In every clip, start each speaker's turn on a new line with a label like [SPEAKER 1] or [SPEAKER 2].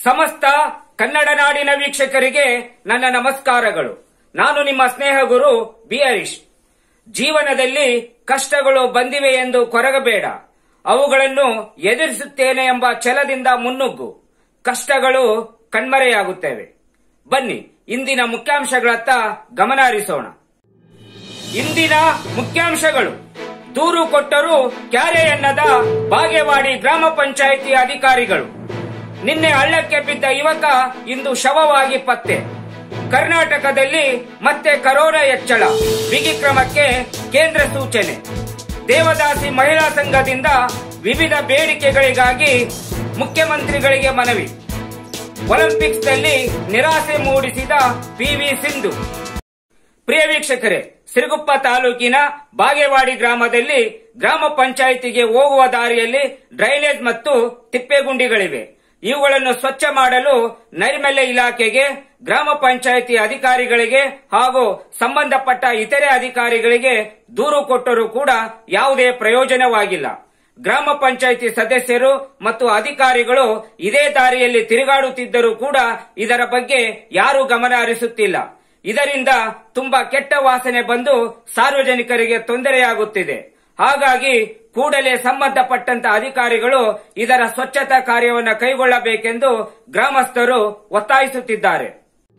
[SPEAKER 1] ಸಮಸ್ತ ಕನ್ನಡ ನಾಡಿನ ವೀಕ್ಷಕರಿಗೆ ನನ್ನ ನಮಸ್ಕಾರಗಳು ನಾನು ನಿಮ್ಮ ಸ್ನೇಹ ಗುರು ಬಿ ಹರೀಶ್ ಜೀವನದಲ್ಲಿ ಕಷ್ಟಗಳು ಬಂದಿವೆ ಎಂದು ಕೊರಗಬೇಡ ಅವುಗಳನ್ನು ಎದುರಿಸುತ್ತೇನೆ ಎಂಬ ಛಲದಿಂದ ಮುನ್ನುಗ್ಗು ಕಷ್ಟಗಳು ಕಣ್ಮರೆಯಾಗುತ್ತವೆ ಬನ್ನಿ ಇಂದಿನ ಮುಖ್ಯಾಂಶಗಳತ್ತ ಗಮನ ಹರಿಸೋಣ ಇಂದಿನ ಮುಖ್ಯಾಂಶಗಳು ದೂರು ಕೊಟ್ಟರೂ ಕ್ಯಾರೆ ಎನ್ನದ ಬಾಗೇವಾಡಿ ಗ್ರಾಮ ಪಂಚಾಯಿತಿ ಅಧಿಕಾರಿಗಳು ನಿನ್ನೆ ಹಳ್ಳಕ್ಕೆ ಬಿದ್ದ ಯುವಕ ಇಂದು ಶವವಾಗಿ ಪತ್ತೆ ಕರ್ನಾಟಕದಲ್ಲಿ ಮತ್ತೆ ಕರೋನಾ ಹೆಚ್ಚಳ ಬಿಗಿ ಕ್ರಮಕ್ಕೆ ಕೇಂದ್ರ ಸೂಚನೆ ದೇವದಾಸಿ ಮಹಿಳಾ ಸಂಘದಿಂದ ವಿವಿಧ ಬೇಡಿಕೆಗಳಿಗಾಗಿ ಮುಖ್ಯಮಂತ್ರಿಗಳಿಗೆ ಮನವಿ ಒಲಿಂಪಿಕ್ಸ್ನಲ್ಲಿ ನಿರಾಸೆ ಮೂಡಿಸಿದ ಪಿವಿ ಸಿಂಧು ಪ್ರಿಯ ವೀಕ್ಷಕರೇ ಸಿರುಗುಪ್ಪ ತಾಲೂಕಿನ ಬಾಗೇವಾಡಿ ಗ್ರಾಮದಲ್ಲಿ ಗ್ರಾಮ ಪಂಚಾಯಿತಿಗೆ ಹೋಗುವ ದಾರಿಯಲ್ಲಿ ಡ್ರೈನೇಜ್ ಮತ್ತು ತಿಪ್ಪೆಗುಂಡಿಗಳಿವೆ ಇವುಗಳನ್ನು ಸ್ವಚ್ಛ ಮಾಡಲು ನೈರ್ಮಲ್ಯ ಇಲಾಖೆಗೆ ಗ್ರಾಮ ಪಂಚಾಯಿತಿ ಅಧಿಕಾರಿಗಳಿಗೆ ಹಾಗೂ ಸಂಬಂಧಪಟ್ಟ ಇತರೆ ಅಧಿಕಾರಿಗಳಿಗೆ ದೂರು ಕೊಟ್ಟರೂ ಕೂಡ ಯಾವುದೇ ಪ್ರಯೋಜನವಾಗಿಲ್ಲ ಗ್ರಾಮ ಪಂಚಾಯಿತಿ ಸದಸ್ಯರು ಮತ್ತು ಅಧಿಕಾರಿಗಳು ಇದೇ ದಾರಿಯಲ್ಲಿ ತಿರುಗಾಡುತ್ತಿದ್ದರೂ ಕೂಡ ಇದರ ಬಗ್ಗೆ ಯಾರೂ ಗಮನ ಹರಿಸುತ್ತಿಲ್ಲ ಇದರಿಂದ ತುಂಬಾ ಕೆಟ್ಟ ವಾಸನೆ ಬಂದು ಸಾರ್ವಜನಿಕರಿಗೆ ತೊಂದರೆಯಾಗುತ್ತಿದೆ ಹಾಗಾಗಿ ಕೂಡಲೇ ಸಂಬಂಧಪಟ್ಟಂತ ಅಧಿಕಾರಿಗಳು ಇದರ ಸ್ವಚ್ಛತಾ ಕಾರ್ಯವನ್ನು ಕೈಗೊಳ್ಳಬೇಕೆಂದು ಗ್ರಾಮಸ್ಥರು ಒತ್ತಾಯಿಸುತ್ತಿದ್ದಾರೆ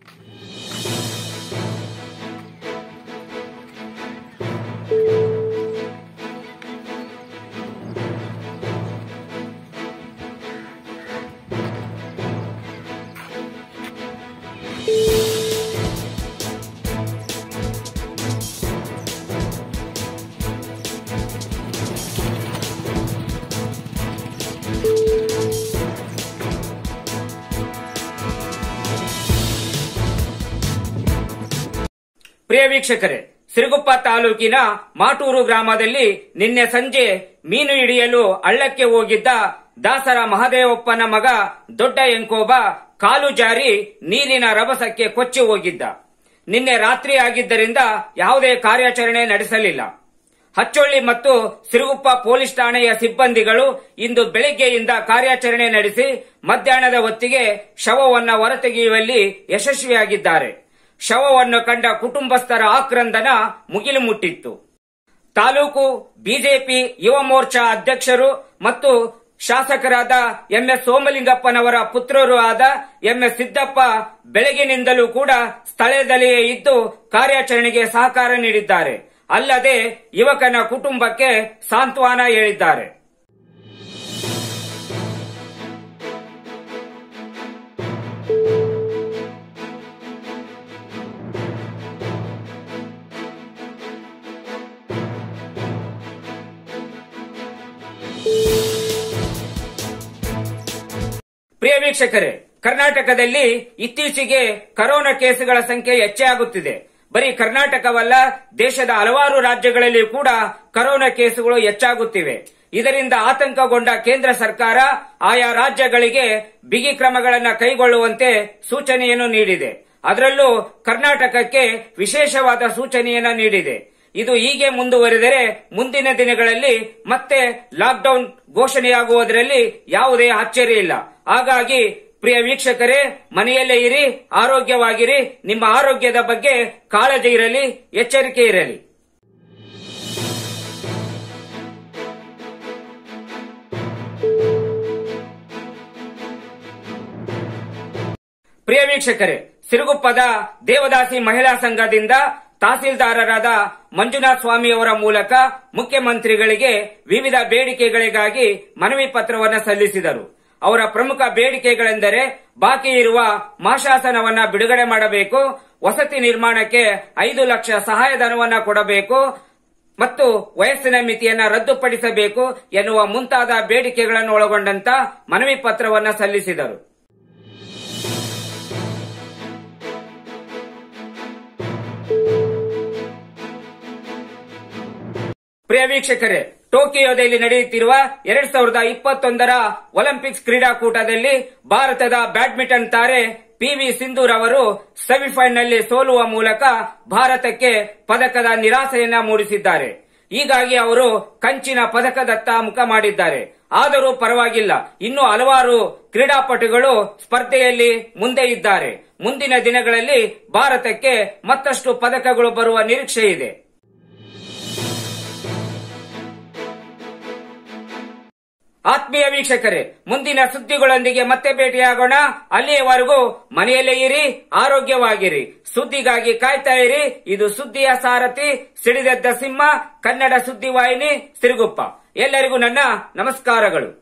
[SPEAKER 1] ಪ್ರಿಯ ವೀಕ್ಷಕರೇ ಸಿರುಗುಪ್ಪ ತಾಲೂಕಿನ ಮಾಟೂರು ಗ್ರಾಮದಲ್ಲಿ ನಿನ್ನೆ ಸಂಜೆ ಮೀನು ಹಿಡಿಯಲು ಹಳ್ಳಕ್ಕೆ ಹೋಗಿದ್ದ ದಾಸರ ಮಹದೇವಪ್ಪನ ಮಗ ದೊಡ್ಡ ಎಂಕೋಬ ಕಾಲು ಜಾರಿ ನೀರಿನ ರಭಸಕ್ಕೆ ಕೊಚ್ಚಿ ಹೋಗಿದ್ದ ನಿನ್ನೆ ರಾತ್ರಿ ಆಗಿದ್ದರಿಂದ ಯಾವುದೇ ಕಾರ್ಯಾಚರಣೆ ನಡೆಸಲಿಲ್ಲ ಹಚ್ಚೊಳ್ಳಿ ಮತ್ತು ಸಿರುಗುಪ್ಪ ಪೊಲೀಸ್ ಠಾಣೆಯ ಸಿಬ್ಬಂದಿಗಳು ಇಂದು ಬೆಳಿಗ್ಗೆಯಿಂದ ಕಾರ್ಯಾಚರಣೆ ನಡೆಸಿ ಮಧ್ಯಾಹ್ನದ ಹೊತ್ತಿಗೆ ಶವವನ್ನು ಹೊರತೆಗೆಯುವಲ್ಲಿ ಯಶಸ್ವಿಯಾಗಿದ್ದಾರೆ ಶವವನ್ನು ಕಂಡ ಕುಟುಂಬಸ್ಥರ ಆಕ್ರಂದನ ಮುಗಿಲು ಮುಟ್ಟಿತ್ತು ತಾಲೂಕು ಬಿಜೆಪಿ ಯುವ ಮೋರ್ಚಾ ಅಧ್ಯಕ್ಷರು ಮತ್ತು ಶಾಸಕರಾದ ಎಂಎಸ್ ಸೋಮಲಿಂಗಪ್ಪನವರ ಪುತ್ರರು ಆದ ಎಂಎಸ್ ಸಿದ್ದಪ್ಪ ಬೆಳಗಿನಿಂದಲೂ ಕೂಡ ಸ್ಥಳದಲ್ಲಿಯೇ ಇದ್ದು ಕಾರ್ಯಾಚರಣೆಗೆ ಸಹಕಾರ ನೀಡಿದ್ದಾರೆ ಅಲ್ಲದೆ ಯುವಕನ ಕುಟುಂಬಕ್ಕೆ ಸಾಂತ್ವನ ಹೇಳಿದ್ದಾರೆ ಪ್ರಿಯ ವೀಕ್ಷಕರೇ ಕರ್ನಾಟಕದಲ್ಲಿ ಇತ್ತೀಚೆಗೆ ಕರೋನಾ ಕೇಸುಗಳ ಸಂಖ್ಯೆ ಹೆಚ್ಚಾಗುತ್ತಿದೆ ಬರೀ ಕರ್ನಾಟಕವಲ್ಲ ದೇಶದ ಹಲವಾರು ರಾಜ್ಯಗಳಲ್ಲಿ ಕೂಡ ಕರೋನಾ ಕೇಸುಗಳು ಹೆಚ್ಚಾಗುತ್ತಿವೆ ಇದರಿಂದ ಆತಂಕಗೊಂಡ ಕೇಂದ್ರ ಸರ್ಕಾರ ಆಯಾ ರಾಜ್ಯಗಳಿಗೆ ಬಿಗಿ ಕ್ರಮಗಳನ್ನು ಕೈಗೊಳ್ಳುವಂತೆ ಸೂಚನೆಯನ್ನು ನೀಡಿದೆ ಅದರಲ್ಲೂ ಕರ್ನಾಟಕಕ್ಕೆ ವಿಶೇಷವಾದ ಸೂಚನೆಯನ್ನ ನೀಡಿದೆ ಇದು ಹೀಗೆ ಮುಂದುವರೆದರೆ ಮುಂದಿನ ದಿನಗಳಲ್ಲಿ ಮತ್ತೆ ಲಾಕ್ಡೌನ್ ಘೋಷಣೆಯಾಗುವುದರಲ್ಲಿ ಯಾವುದೇ ಆಶ್ಚರ್ಯ ಇಲ್ಲ ಹಾಗಾಗಿ ಪ್ರಿಯ ವೀಕ್ಷಕರೇ ಮನೆಯಲ್ಲೇ ಇರಿ ಆರೋಗ್ಯವಾಗಿರಿ ನಿಮ್ಮ ಆರೋಗ್ಯದ ಬಗ್ಗೆ ಕಾಳಜಿ ಇರಲಿ ಎಚ್ಚರಿಕೆ ಇರಲಿ ಪ್ರಿಯ ವೀಕ್ಷಕರೇ ಸಿರುಗುಪ್ಪದ ದೇವದಾಸಿ ಮಹಿಳಾ ಸಂಘದಿಂದ ತಹಸೀಲ್ದಾರರಾದ ಮಂಜುನಾಥ ಸ್ವಾಮಿ ಅವರ ಮೂಲಕ ಮುಖ್ಯಮಂತ್ರಿಗಳಿಗೆ ವಿವಿಧ ಬೇಡಿಕೆಗಳಿಗಾಗಿ ಮನವಿ ಪತ್ರವನ್ನು ಸಲ್ಲಿಸಿದರು ಅವರ ಪ್ರಮುಖ ಬೇಡಿಕೆಗಳೆಂದರೆ ಬಾಕಿ ಇರುವ ಮಾಶಾಸನವನ್ನ ಬಿಡುಗಡೆ ಮಾಡಬೇಕು ವಸತಿ ನಿರ್ಮಾಣಕ್ಕೆ ಐದು ಲಕ್ಷ ಸಹಾಯಧನವನ್ನ ಕೊಡಬೇಕು ಮತ್ತು ವಯಸ್ಸಿನ ಮಿತಿಯನ್ನ ರದ್ದುಪಡಿಸಬೇಕು ಎನ್ನುವ ಮುಂತಾದ ಬೇಡಿಕೆಗಳನ್ನು ಒಳಗೊಂಡಂತ ಮನವಿ ಪತ್ರವನ್ನ ಸಲ್ಲಿಸಿದರು ಪ್ರಿಯ ವೀಕ್ಷಕರೇ ಟೋಕಿಯೋದಲ್ಲಿ ನಡೆಯುತ್ತಿರುವ ಎರಡ್ ಸಾವಿರದ ಇಪ್ಪತ್ತೊಂದರ ಒಲಿಂಪಿಕ್ಸ್ ಕ್ರೀಡಾಕೂಟದಲ್ಲಿ ಭಾರತದ ಬ್ಯಾಡ್ಮಿಂಟನ್ ತಾರೆ ಪಿವಿ ಸಿಂಧೂರ್ ಅವರು ಸೆಮಿಫೈನಲ್ನಲ್ಲಿ ಸೋಲುವ ಮೂಲಕ ಭಾರತಕ್ಕೆ ಪದಕದ ನಿರಾಸೆಯನ್ನ ಮೂಡಿಸಿದ್ದಾರೆ ಹೀಗಾಗಿ ಅವರು ಕಂಚಿನ ಪದಕದತ್ತ ಮುಖ ಮಾಡಿದ್ದಾರೆ ಆದರೂ ಪರವಾಗಿಲ್ಲ ಇನ್ನು ಹಲವಾರು ಕ್ರೀಡಾಪಟುಗಳು ಸ್ಪರ್ಧೆಯಲ್ಲಿ ಮುಂದೆ ಇದ್ದಾರೆ ಮುಂದಿನ ದಿನಗಳಲ್ಲಿ ಭಾರತಕ್ಕೆ ಮತ್ತಷ್ಟು ಪದಕಗಳು ಬರುವ ನಿರೀಕ್ಷೆ ಇದೆ ಆತ್ಮೀಯ ವೀಕ್ಷಕರೇ ಮುಂದಿನ ಸುದ್ದಿಗಳೊಂದಿಗೆ ಮತ್ತೆ ಭೇಟಿಯಾಗೋಣ ಅಲ್ಲಿಯವರೆಗೂ ಮನೆಯಲ್ಲೇ ಇರಿ ಆರೋಗ್ಯವಾಗಿರಿ ಸುದ್ದಿಗಾಗಿ ಕಾಯ್ತಾ ಇರಿ ಇದು ಸುದ್ದಿಯ ಸಾರಥಿ ಸಿಡಿದೆದ್ದ ಸಿಂಹ ಕನ್ನಡ ಸುದ್ದಿವಾಹಿನಿ ಸಿರುಗುಪ್ಪ ಎಲ್ಲರಿಗೂ ನನ್ನ ನಮಸ್ಕಾರಗಳು